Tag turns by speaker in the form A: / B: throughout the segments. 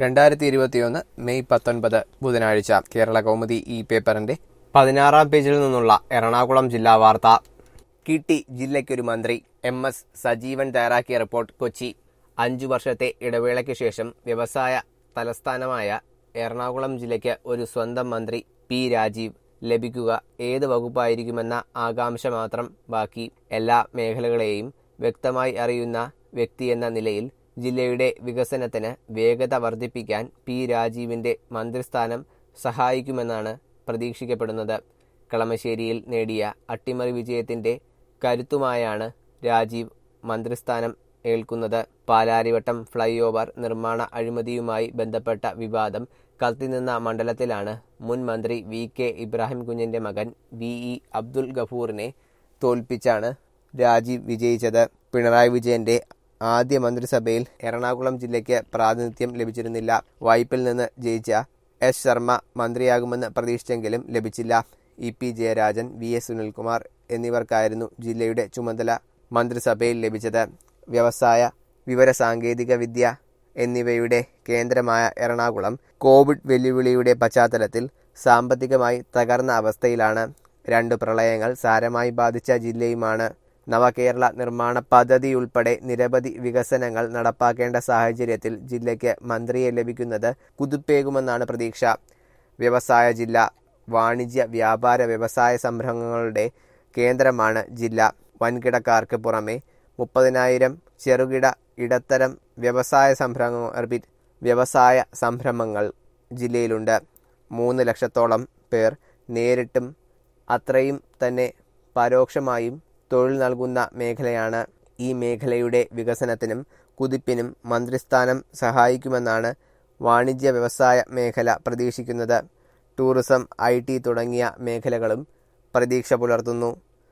A: രണ്ടായിരത്തി ഇരുപത്തിയൊന്ന് മെയ് പത്തൊൻപത് ബുധനാഴ്ച കേരള കൗമുദി ഈ പേപ്പറിന്റെ പതിനാറാം പേജിൽ നിന്നുള്ള എറണാകുളം ജില്ലാ വാർത്ത കിട്ടി ജില്ലയ്ക്കൊരു മന്ത്രി എം എസ് സജീവൻ തയ്യാറാക്കിയ റിപ്പോർട്ട് കൊച്ചി അഞ്ചു വർഷത്തെ ഇടവേളയ്ക്ക് ശേഷം വ്യവസായ തലസ്ഥാനമായ എറണാകുളം ജില്ലയ്ക്ക് ഒരു സ്വന്തം മന്ത്രി പി രാജീവ് ലഭിക്കുക ഏത് വകുപ്പായിരിക്കുമെന്ന ആകാംക്ഷ മാത്രം ബാക്കി എല്ലാ മേഖലകളെയും വ്യക്തമായി അറിയുന്ന വ്യക്തിയെന്ന നിലയിൽ ജില്ലയുടെ വികസനത്തിന് വേഗത വർദ്ധിപ്പിക്കാൻ പി രാജീവിന്റെ മന്ത്രിസ്ഥാനം സഹായിക്കുമെന്നാണ് പ്രതീക്ഷിക്കപ്പെടുന്നത് കളമശ്ശേരിയിൽ നേടിയ അട്ടിമറി വിജയത്തിന്റെ കരുത്തുമായാണ് രാജീവ് മന്ത്രിസ്ഥാനം ഏൽക്കുന്നത് പാലാരിവട്ടം ഫ്ലൈ ഓവർ നിർമ്മാണ അഴിമതിയുമായി ബന്ധപ്പെട്ട വിവാദം കത്തിനിന്ന മണ്ഡലത്തിലാണ് മുൻ മന്ത്രി വി കെ ഇബ്രാഹിം കുഞ്ഞിന്റെ മകൻ വി ഇ അബ്ദുൽ ഗഫൂറിനെ തോൽപ്പിച്ചാണ് രാജീവ് വിജയിച്ചത് പിണറായി വിജയന്റെ ആദ്യ മന്ത്രിസഭയിൽ എറണാകുളം ജില്ലയ്ക്ക് പ്രാതിനിധ്യം ലഭിച്ചിരുന്നില്ല വായ്പിൽ നിന്ന് ജയിച്ച എസ് ശർമ്മ മന്ത്രിയാകുമെന്ന് പ്രതീക്ഷിച്ചെങ്കിലും ലഭിച്ചില്ല E P Jayarajan V S Sunilkumar എന്നിവർക്കായിരുന്നു ജില്ലയുടെ ചുമതല മന്ത്രിസഭയിൽ ലഭിച്ചത് വ്യവസായ വിവരസാങ്കേതിക വിദ്യ എന്നിവയുടെ കേന്ദ്രമായ എറണാകുളം കോവിഡ് വെല്ലുവിളിയുടെ പശ്ചാത്തലത്തിൽ സാമ്പത്തികമായി തകർന്ന അവസ്ഥയിലാണ് രണ്ട് പ്രളയങ്ങൾ സാരമായി ബാധിച്ച ജില്ലയുമാണ് നവകേരള നിർമ്മാണ പദ്ധതിയുൾപ്പെടെ നിരവധി വികസനങ്ങൾ നടപ്പാക്കേണ്ട സാഹചര്യത്തിൽ ജില്ലയ്ക്ക് മന്ത്രിയെ ലഭിക്കുന്നത് കുതിപ്പേകുമെന്നാണ് പ്രതീക്ഷ വ്യവസായ ജില്ല വാണിജ്യ വ്യാപാര വ്യവസായ സംരംഭങ്ങളുടെ കേന്ദ്രമാണ് ജില്ല വൻകിടക്കാർക്ക് പുറമെ മുപ്പതിനായിരം ചെറുകിട ഇടത്തരം വ്യവസായ സംരംഭങ്ങൾ വ്യവസായ സംരംഭങ്ങൾ ജില്ലയിലുണ്ട് മൂന്ന് ലക്ഷത്തോളം പേർ നേരിട്ടും അത്രയും തന്നെ പരോക്ഷമായും തൊഴിൽ നൽകുന്ന മേഖലയാണ് ഈ മേഖലയുടെ വികസനത്തിനും കുതിപ്പിനും മന്ത്രിസ്ഥാനം സഹായിക്കുമെന്നാണ് വാണിജ്യ വ്യവസായ മേഖല പ്രതീക്ഷിക്കുന്നത് ടൂറിസം ഐ ടി തുടങ്ങിയ മേഖലകളും പ്രതീക്ഷ പുലർത്തുന്നു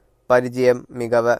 A: പരിചയം മികവ്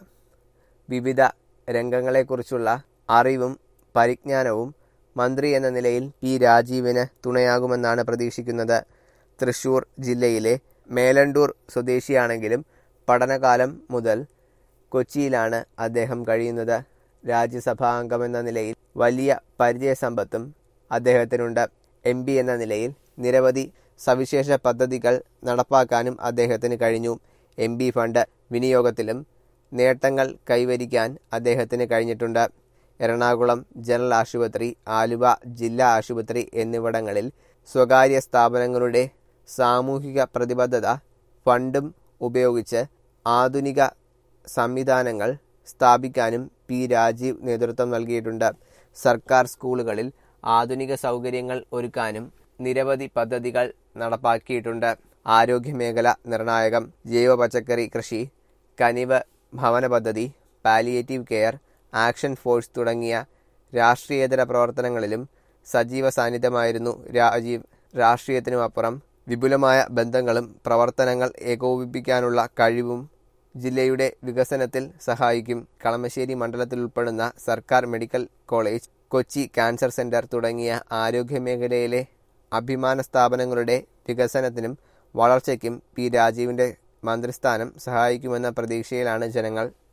A: വിവിധ രംഗങ്ങളെക്കുറിച്ചുള്ള അറിവും പരിജ്ഞാനവും മന്ത്രി എന്ന നിലയിൽ പി രാജീവിന് തുണയാകുമെന്നാണ് പ്രതീക്ഷിക്കുന്നത് തൃശൂർ ജില്ലയിലെ മേലണ്ടൂർ സ്വദേശിയാണെങ്കിലും പഠനകാലം മുതൽ കൊച്ചിയിലാണ് അദ്ദേഹം കഴിയുന്നത് രാജ്യസഭാ അംഗമെന്ന നിലയിൽ വലിയ പരിചയസമ്പത്തും അദ്ദേഹത്തിനുണ്ട് എം പി എന്ന നിലയിൽ നിരവധി സവിശേഷ പദ്ധതികൾ നടപ്പാക്കാനും അദ്ദേഹത്തിന് കഴിഞ്ഞു എം പി ഫണ്ട് വിനിയോഗത്തിലും നേട്ടങ്ങൾ കൈവരിക്കാൻ അദ്ദേഹത്തിന് കഴിഞ്ഞിട്ടുണ്ട് എറണാകുളം ജനറൽ ആശുപത്രി ആലുവ ജില്ലാ ആശുപത്രി എന്നിവിടങ്ങളിൽ സ്വകാര്യ സ്ഥാപനങ്ങളുടെ സാമൂഹിക പ്രതിബദ്ധത ഫണ്ടും ഉപയോഗിച്ച് ആധുനിക സംവിധാനങ്ങൾ സ്ഥാപിക്കാനും പി രാജീവ് നേതൃത്വം നൽകിയിട്ടുണ്ട് സർക്കാർ സ്കൂളുകളിൽ ആധുനിക സൗകര്യങ്ങൾ ഒരുക്കാനും നിരവധി പദ്ധതികൾ നടപ്പാക്കിയിട്ടുണ്ട് ആരോഗ്യമേഖല നിർണായകം ജൈവ പച്ചക്കറി കൃഷി കനിവ് ഭവന പദ്ധതി പാലിയേറ്റീവ് കെയർ ആക്ഷൻ ഫോഴ്സ് തുടങ്ങിയ രാഷ്ട്രീയേതര പ്രവർത്തനങ്ങളിലും സജീവ സാന്നിധ്യമായിരുന്നു രാജീവ് രാഷ്ട്രീയത്തിനുമപ്പുറം വിപുലമായ ബന്ധങ്ങളും പ്രവർത്തനങ്ങൾ ഏകോപിപ്പിക്കാനുള്ള കഴിവും ജില്ലയുടെ വികസനത്തിൽ സഹായിക്കും കളമശ്ശേരി മണ്ഡലത്തിൽ ഉൾപ്പെടുന്ന സർക്കാർ medical college Kochi cancer centre തുടങ്ങിയ ആരോഗ്യമേഖലയിലെ അഭിമാന സ്ഥാപനങ്ങളുടെ വികസനത്തിനും വളർച്ചയ്ക്കും പി രാജീവിന്റെ മന്ത്രിസ്ഥാനം സഹായിക്കുമെന്ന പ്രതീക്ഷയിലാണ് ജനങ്ങൾ